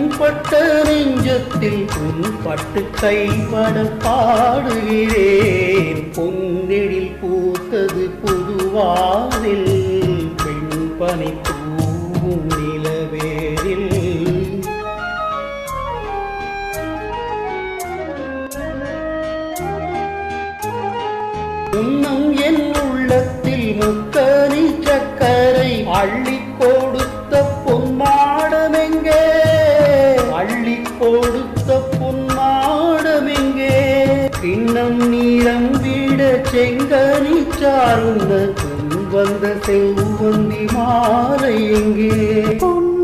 புண்பட்ட நெஞ்சத்தில் உன் பட்டு கைப்பட பாடுகிறேன் பொன்னெழில் பூத்தது புதுவானில் பெண் பனி தூவும் நிலவேரில் உன்னம் என் உள்ளத்தில் முக்கனி சக்கரை அள்ளி கொடுத்த பொன்மாடமெங்கே அள்ளி கொடுத்த பொன்மாடமெங்கே கிண்ணம் நீளம் விட செங்கனி சாருந்த வந்த செவ்வந்தி மாலை எங்கே பொன்